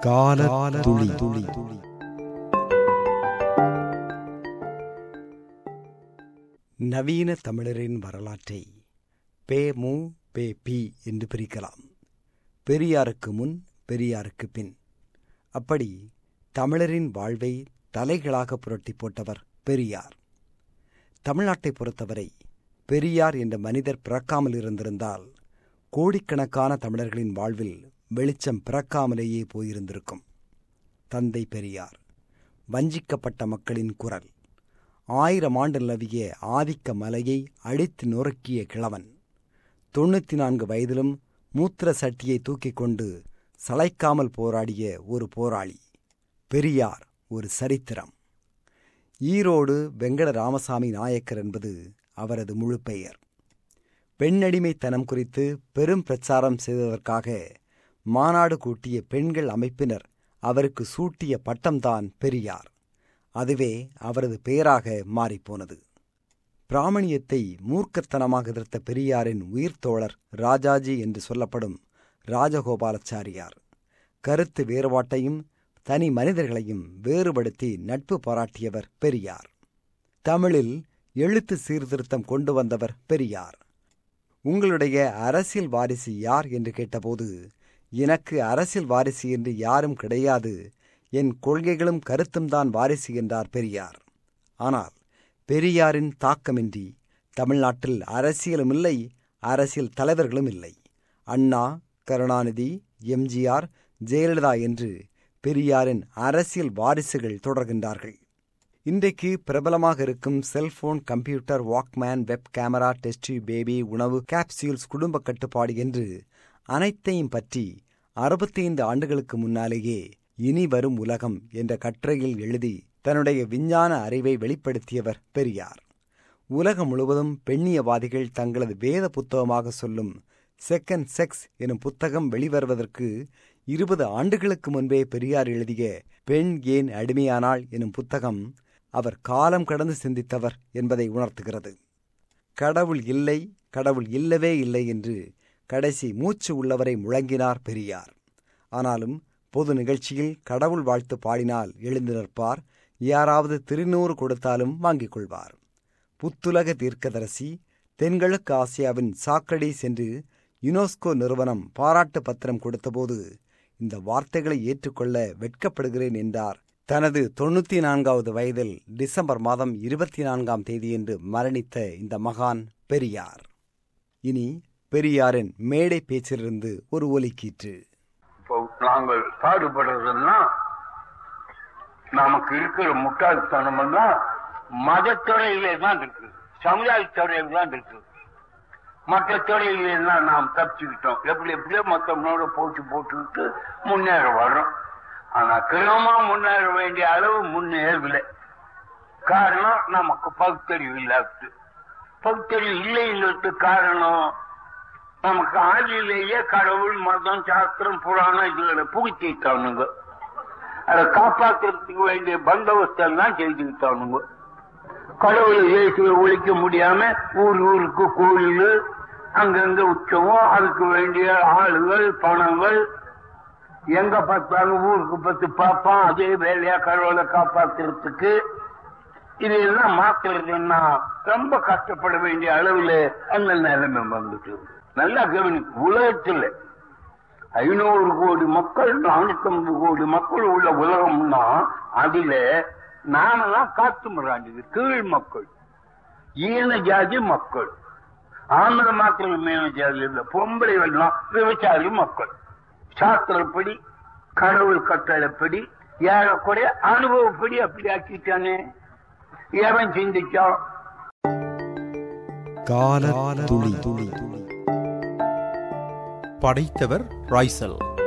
கால துளி துளி நவீன தமிழரின் வரலாற்றை பே மு பே பி என்று பிரிக்கலாம் பெரியாருக்கு முன் பெரியாருக்கு பின் அப்படி தமிழரின் வாழ்வை தலைகளாக புரட்டி போட்டவர் பெரியார் தமிழ்நாட்டை பொறுத்தவரை பெரியார் என்ற மனிதர் பிறக்காமல் இருந்திருந்தால் கோடிக்கணக்கான தமிழர்களின் வாழ்வில் வெளிச்சம் பிறக்காமலேயே போயிருந்திருக்கும் தந்தை பெரியார் வஞ்சிக்கப்பட்ட மக்களின் குரல் ஆயிரம் ஆண்டு நிலவிய ஆதிக்க மலையை அழித்து நொறுக்கிய கிழவன் தொண்ணூத்தி நான்கு வயதிலும் மூத்திர சட்டியை தூக்கிக் கொண்டு சளைக்காமல் போராடிய ஒரு போராளி பெரியார் ஒரு சரித்திரம் ஈரோடு வெங்கட ராமசாமி நாயக்கர் என்பது அவரது முழு பெயர் பெண்ணடிமைத்தனம் குறித்து பெரும் பிரச்சாரம் செய்ததற்காக மாநாடு கூட்டிய பெண்கள் அமைப்பினர் அவருக்கு சூட்டிய பட்டம்தான் பெரியார் அதுவே அவரது பெயராக மாறிப்போனது பிராமணியத்தை மூர்க்கத்தனமாக எதிர்த்த பெரியாரின் உயிர்த்தோழர் ராஜாஜி என்று சொல்லப்படும் ராஜகோபாலாச்சாரியார் கருத்து வேறுபாட்டையும் தனி மனிதர்களையும் வேறுபடுத்தி நட்பு பாராட்டியவர் பெரியார் தமிழில் எழுத்து சீர்திருத்தம் கொண்டு வந்தவர் பெரியார் உங்களுடைய அரசியல் வாரிசு யார் என்று கேட்டபோது எனக்கு அரசியல் வாரிசு என்று யாரும் கிடையாது என் கொள்கைகளும் கருத்தும் தான் வாரிசு என்றார் பெரியார் ஆனால் பெரியாரின் தாக்கமின்றி தமிழ்நாட்டில் அரசியலும் இல்லை அரசியல் தலைவர்களும் இல்லை அண்ணா கருணாநிதி எம்ஜிஆர் ஜெயலலிதா என்று பெரியாரின் அரசியல் வாரிசுகள் தொடர்கின்றார்கள் இன்றைக்கு பிரபலமாக இருக்கும் cellphone computer walkman web camera test baby உணவு கேப்சியூல்ஸ் குடும்ப கட்டுப்பாடு என்று அனைத்தையும் பற்றி அறுபத்தைந்து ஆண்டுகளுக்கு முன்னாலேயே இனி வரும் உலகம் என்ற கட்டுரையில் எழுதி தன்னுடைய விஞ்ஞான அறிவை வெளிப்படுத்தியவர் பெரியார் உலகம் முழுவதும் பெண்ணியவாதிகள் தங்களது வேத புத்தகமாக சொல்லும் செகண்ட் செக்ஸ் எனும் புத்தகம் வெளிவருவதற்கு இருபது ஆண்டுகளுக்கு முன்பே பெரியார் எழுதிய பெண் ஏன் அடிமையானாள் எனும் புத்தகம் அவர் காலம் கடந்து சிந்தித்தவர் என்பதை உணர்த்துகிறது கடவுள் இல்லை கடவுள் இல்லவே இல்லை என்று கடைசி மூச்சு உள்ளவரை முழங்கினார் பெரியார் ஆனாலும் பொது நிகழ்ச்சியில் கடவுள் வாழ்த்து பாடினால் எழுந்து நிற்பார் யாராவது திருநூறு கொடுத்தாலும் வாங்கிக் கொள்வார் புத்துலக தீர்க்கதரசி தென்கிழக்கு ஆசியாவின் சாக்ரடீஸ் என்று யுனெஸ்கோ நிறுவனம் பாராட்டு பத்திரம் கொடுத்தபோது இந்த வார்த்தைகளை ஏற்றுக்கொள்ள வெட்கப்படுகிறேன் என்றார் தனது தொண்ணூத்தி நான்காவது வயதில் டிசம்பர் மாதம் இருபத்தி நான்காம் தேதியன்று மரணித்த இந்த மகான் பெரியார் இனி பெரியாரின் மேடை பேச்சிலிருந்து ஒரு ஒலிக்கீற்று இப்போ நாங்கள் பாடுபடுறதுன்னா நமக்கு இருக்கிற முட்டாள்தனம் எல்லாம் மதத்துறையிலே தான் இருக்கு சமுதாயத்துறையில தான் இருக்கு மற்ற துறையில எல்லாம் நாம் தப்பிச்சுக்கிட்டோம் எப்படி எப்படியோ மற்றவங்களோட போட்டு போட்டுக்கிட்டு முன்னேற வர்றோம் ஆனா கிரமமா முன்னேற வேண்டிய அளவு முன்னேறவில்லை காரணம் நமக்கு பகுத்தறிவு இல்லாது பகுத்தறிவு இல்லைங்கிறதுக்கு காரணம் நமக்கு ஆதியிலேயே கடவுள் மதம் சாஸ்திரம் புராணம் இதுகளை புகுத்திட்டானுங்க அதை காப்பாற்றுறதுக்கு வேண்டிய பந்தோபஸ்தம் தான் செய்துக்கிட்டானுங்க கடவுளை இயேசுவை ஒழிக்க முடியாம ஊர் ஊருக்கு கோயில் அங்கங்க உற்சவம் அதுக்கு வேண்டிய ஆளுகள் பணங்கள் எங்க பார்த்தாலும் ஊருக்கு பத்து பார்ப்பான் அதே வேலையா கடவுளை காப்பாத்துறதுக்கு இதெல்லாம் மாத்துறதுன்னா ரொம்ப கஷ்டப்பட வேண்டிய அளவுல அந்த நிலைமை வந்துட்டு நல்லா கவனி உலகத்தில் ஐநூறு கோடி மக்கள் நானூத்தி ஐம்பது கோடி மக்கள் உள்ள உலகம்னா அதுல நாமெல்லாம் காத்து முறாண்டிது கீழ் மக்கள் ஈன ஜாதி மக்கள் ஆந்திர மாத்திரம் மீன ஜாதி இல்ல பொம்பளை எல்லாம் விவசாயி மக்கள் சாஸ்திரப்படி கடவுள் கட்டளைப்படி ஏறக்குறைய அனுபவப்படி அப்படி ஆக்கிட்டானே எவன் சிந்திச்சான் கால துளி துளி படைத்தவர் ராய்சல்